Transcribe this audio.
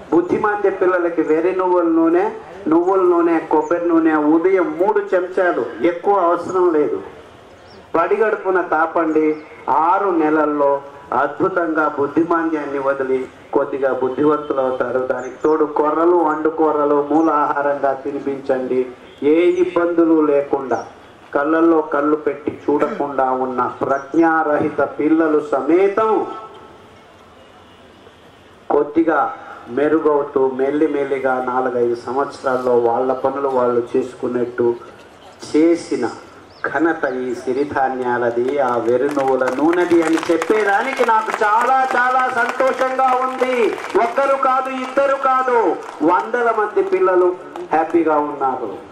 బుద్ధిమాంద్య పిల్లలకి వెర్రి నువ్వుల నూనె నువ్వుల నూనె కొబ్బరి నూనె ఉదయం మూడు చెంచాలు ఎక్కువ అవసరం లేదు పడిగడుపున తాపండి ఆరు నెలల్లో అద్భుతంగా బుద్ధిమాంద్యాన్ని వదిలి కొద్దిగా బుద్ధివంతులు అవుతారు దానికి తోడు కొర్రలు వండు కూరలు మూల ఆహారంగా తినిపించండి ఏ ఇబ్బందులు లేకుండా కళ్ళల్లో కళ్ళు పెట్టి చూడకుండా ఉన్న ప్రజ్ఞారహిత పిల్లలు సమేతం కొద్దిగా మెరుగవుతూ మెల్లిమెల్లిగా నాలుగైదు సంవత్సరాల్లో వాళ్ళ పనులు వాళ్ళు చేసుకున్నట్టు చేసిన ఘనత ఈ సిరిధాన్యాలది ఆ వెరునువుల నూనెది అని చెప్పేదానికి నాకు చాలా చాలా సంతోషంగా ఉంది ఒక్కరు కాదు ఇద్దరు కాదు వందల మంది పిల్లలు హ్యాపీగా ఉన్నారు